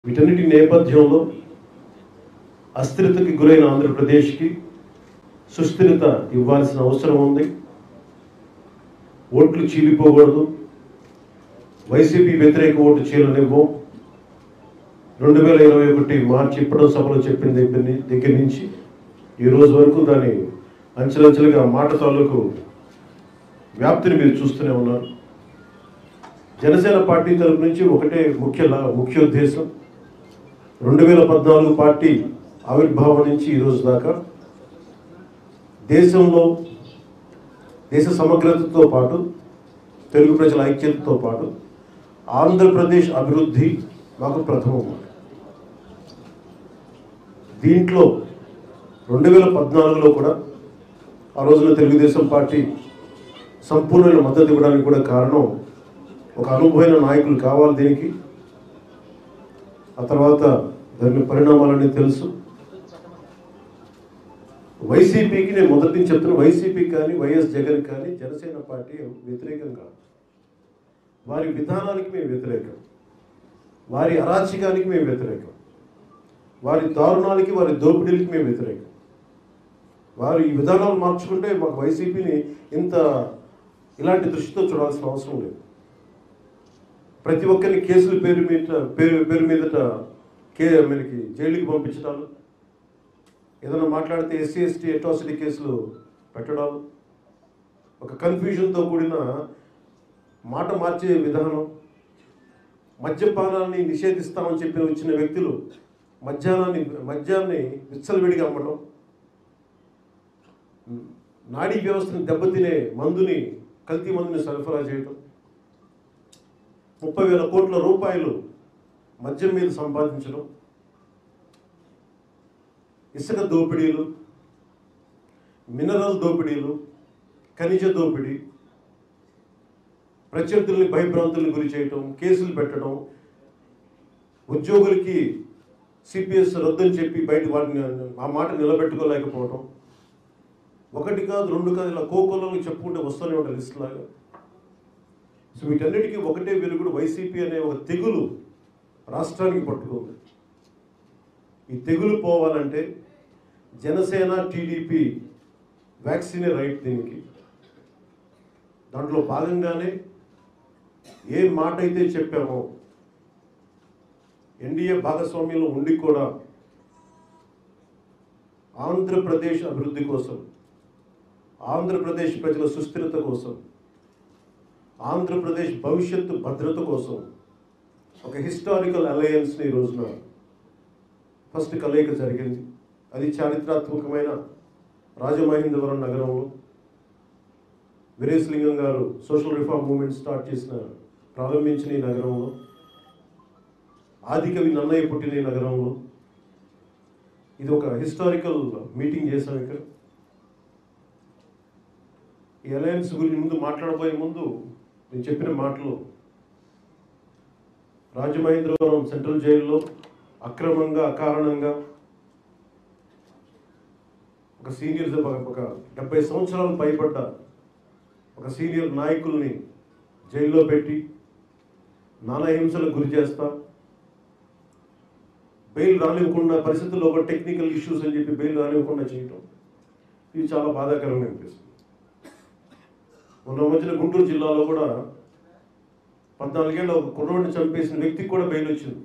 వీటన్నిటి నేపథ్యంలో అస్థిరతకి గురైన ఆంధ్రప్రదేశ్కి సుస్థిరత ఇవ్వాల్సిన అవసరం ఉంది ఓట్లు చీలిపోకూడదు వైసీపీ వ్యతిరేక ఓటు చీలనివ్వం రెండు వేల ఇరవై ఒకటి మార్చి ఇప్పటి సభలో చెప్పిన దగ్గర ని- దగ్గర నుంచి ఈ రోజు వరకు దాని అంచెలంచెలుగా మాట తాలూకు వ్యాప్తిని మీరు చూస్తూనే ఉన్నారు జనసేన పార్టీ తరపు నుంచి ఒకటే ముఖ్య లా- ముఖ్య ఉద్దేశం రెండు వేల పద్నాలుగు పార్టీ ఆవిర్భావం నుంచి ఈ రోజు దాకా దేశంలో దేశ సమగ్రతతో పాటు తెలుగు ప్రజల ఐక్యతతో పాటు ఆంధ్రప్రదేశ్ అభివృద్ధి మాకు ప్రథమం దీంట్లో రెండు వేల పద్నాలుగులో కూడా ఆ రోజున తెలుగుదేశం పార్టీ సంపూర్ణమైన మద్దతు ఇవ్వడానికి కూడా కారణం ఒక అనుభవైన నాయకులు కావాలి దీనికి ఆ తర్వాత దాని పరిణామాలన్నీ తెలుసు వైసీపీకి నేను మొదటి నుంచి చెప్తున్నా వైసీపీకి కానీ వైఎస్ జగన్ కానీ జనసేన పార్టీ వ్యతిరేకం కాదు వారి విధానానికి మేము వ్యతిరేకం వారి అరాచకానికి మేము వ్యతిరేకం వారి దారుణాలకి వారి దోపిడీలకి మేము వ్యతిరేకం వారు ఈ విధానాలు మార్చుకుంటే మాకు వైసీపీని ఇంత ఇలాంటి దృష్టితో చూడాల్సిన అవసరం లేదు ప్రతి ఒక్కరిని కేసుల పేరు మీద పేరు పేరు మీదట కే మనకి జైలుకి పంపించడాలు ఏదైనా మాట్లాడితే ఎస్సీ ఎస్టీ అట్రాసిటీ కేసులు పెట్టడాలు ఒక కన్ఫ్యూజన్తో కూడిన మాట మార్చే విధానం మద్యపానాన్ని నిషేధిస్తామని చెప్పి వచ్చిన వ్యక్తులు మద్యానాన్ని మద్యాన్ని విచ్చలవిడిగా అమ్మడం నాడీ వ్యవస్థను దెబ్బతినే మందుని కల్తీ మందుని సరఫరా చేయడం ముప్పై వేల కోట్ల రూపాయలు మద్యం మీద సంపాదించడం ఇసుక దోపిడీలు మినరల్ దోపిడీలు ఖనిజ దోపిడీ ప్రత్యర్థుల్ని భయభ్రాంతుల్ని గురి చేయటం కేసులు పెట్టడం ఉద్యోగులకి సిపిఎస్ రద్దని చెప్పి బయట వాటిని ఆ మాట నిలబెట్టుకోలేకపోవడం ఒకటి కాదు రెండు కాదు ఇలా కోకొల్లని చెప్పుకుంటే వస్తూనే ఉంటాయి లిస్ట్ లాగా సో వీటన్నిటికీ ఒకటే వెలుగుడు వైసీపీ అనే ఒక తెగులు రాష్ట్రానికి పట్టుకుంది ఈ తెగులు పోవాలంటే జనసేన టీడీపీ వ్యాక్సినే రైట్ దీనికి దాంట్లో భాగంగానే ఏ మాట అయితే చెప్పామో ఎన్డీఏ భాగస్వామ్యంలో ఉండి కూడా ఆంధ్రప్రదేశ్ అభివృద్ధి కోసం ఆంధ్రప్రదేశ్ ప్రజల సుస్థిరత కోసం ఆంధ్రప్రదేశ్ భవిష్యత్తు భద్రత కోసం ఒక హిస్టారికల్ అలయన్స్ని ఈ రోజున ఫస్ట్ కలయిక జరిగింది అది చారిత్రాత్మకమైన రాజమహేంద్రవరం నగరంలో వీరేశలింగం గారు సోషల్ రిఫార్మ్ మూవ్మెంట్ స్టార్ట్ చేసిన ప్రారంభించిన ఈ నగరంలో ఆదికవి నన్నయ్య పుట్టిన ఈ నగరంలో ఇది ఒక హిస్టారికల్ మీటింగ్ చేశాం ఇక్కడ ఈ అలయన్స్ గురించి ముందు మాట్లాడబోయే ముందు నేను చెప్పిన మాటలు రాజమహేంద్రవరం సెంట్రల్ జైల్లో అక్రమంగా అకారణంగా ఒక సీనియర్ ఒక డెబ్బై సంవత్సరాలు పైబడ్డ ఒక సీనియర్ నాయకుల్ని జైల్లో పెట్టి నానా హింసలకు గురి చేస్తా బెయిల్ రానివ్వకుండా పరిస్థితుల్లో ఒక టెక్నికల్ ఇష్యూస్ అని చెప్పి బెయిల్ రానివ్వకుండా చేయటం ఇది చాలా బాధాకరంగా అనిపిస్తుంది మొన్న మధ్యన గుంటూరు జిల్లాలో కూడా పద్నాలుగేళ్ళ ఒక కుర్రోడిని చంపేసిన వ్యక్తికి కూడా బెయిల్ వచ్చింది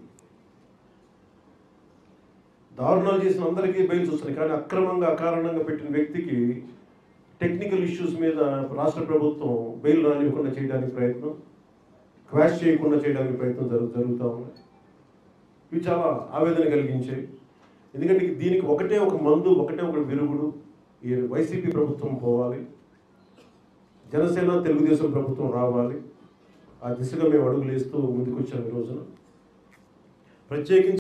దారుణాలు చేసిన అందరికీ బెయిల్స్ వస్తున్నాయి కానీ అక్రమంగా అకారణంగా పెట్టిన వ్యక్తికి టెక్నికల్ ఇష్యూస్ మీద రాష్ట్ర ప్రభుత్వం బెయిల్ రానివ్వకుండా చేయడానికి ప్రయత్నం క్వాష్ చేయకుండా చేయడానికి ప్రయత్నం జరుగు జరుగుతూ ఉంది ఇవి చాలా ఆవేదన కలిగించాయి ఎందుకంటే దీనికి ఒకటే ఒక మందు ఒకటే ఒక విరుగుడు ఈ వైసీపీ ప్రభుత్వం పోవాలి జనసేన తెలుగుదేశం ప్రభుత్వం రావాలి ఆ దిశగా మేము అడుగులు వేస్తూ ముందుకు వచ్చాము ఈ రోజున ప్రత్యేకించి